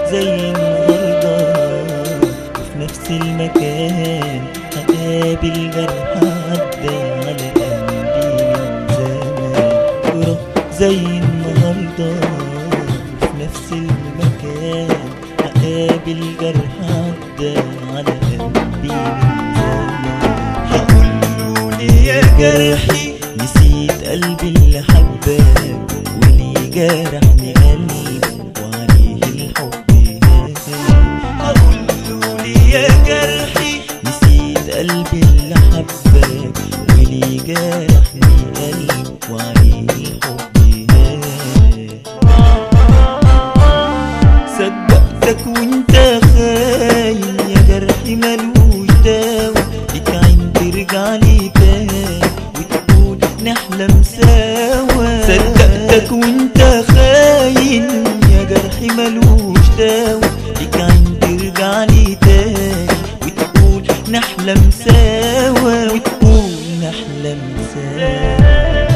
زي النهاردة وفي نفس المكان هقابل جرح عدى على قلبي من زمان وراح زي النهاردة وفي نفس المكان هقابل جرح عدى على قلبي من زمان هقوله لي يا جرحي نسيت قلبي اللي حبك واللي جرحني قلبي وعليه الحب هان هقوله لي يا جرحي نسيت قلبي اللي حبك واللي جرحني قلبي وعليه الحب هان صدقتك وانت خاين يا جرحي ملوش داوي ليك عين ترجع لي تاني وتقول نحلم سوا صدقتك وانت خاين يا جرحي ملوش داوي ليك عين ترجع لي تاني وتقول نحلم سوا وتقول نحلم سوا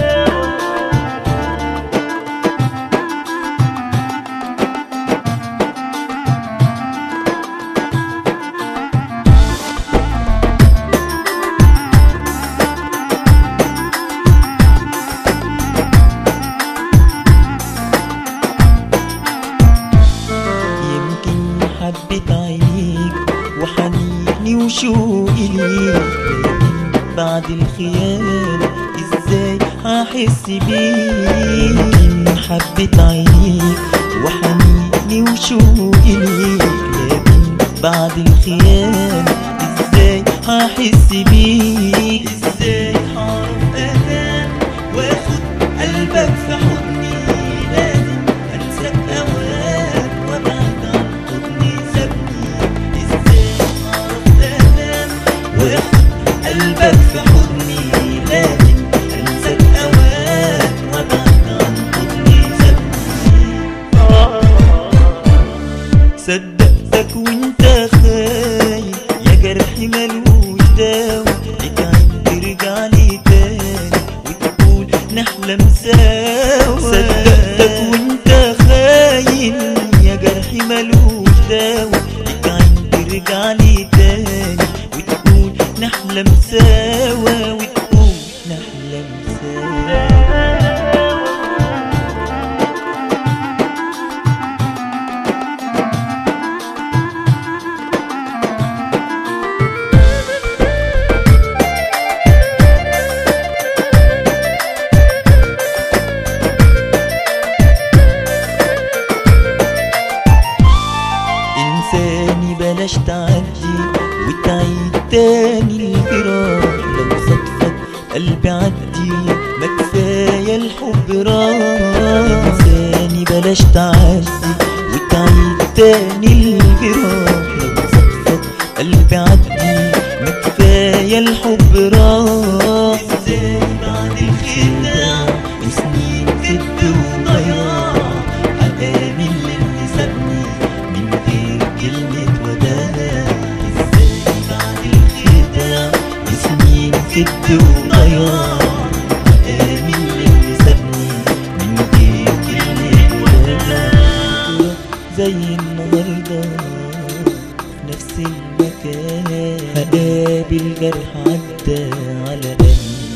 يمكن حبيت عينيك وحنيني وشوقي ليك لكن بعد الخيانة ازاي هحس بيك يمكن حبيت عينيك وحنيني وشوقي ليك لكن بعد الخيانة ازاي هحس بيك ازاي هعرف انام واخد قلبك في حضني لازم انساك اوقات وابعد عن حضني سابني ازاي هعرف انام واخد قلبك في حضني لازم انساك اوقات وابعد عن حضني سابني صدقتك وانت خايف يا جرحي ملوش داوي ليك عين ترجع لي تاني وتقول نحلم سوا صدقتك وانت خاين يا جرحي ملوش داوي ليك عين ترجع لي تاني وتقول نحلم سوا وتقول نحلم سوا انساني بلاش تعدي وتعيد تاني الفراق لو صدفك قلبي عدي ما كفايه الحب راح انساني بلاش تعدي وتعيد تاني الفراق لو صدفك قلبي عدي ما كفايه الحب راح ازاي بعد الخداع وسنين كدب وضياع هقابل اللي سابني من غير كلمة وداع ازاي بعد الخداع وسنين كدب وضياع هقابل اللي سابني من غير كلمة وداع زي النهارده في نفس المكان هقابل جرح عدى على قلبي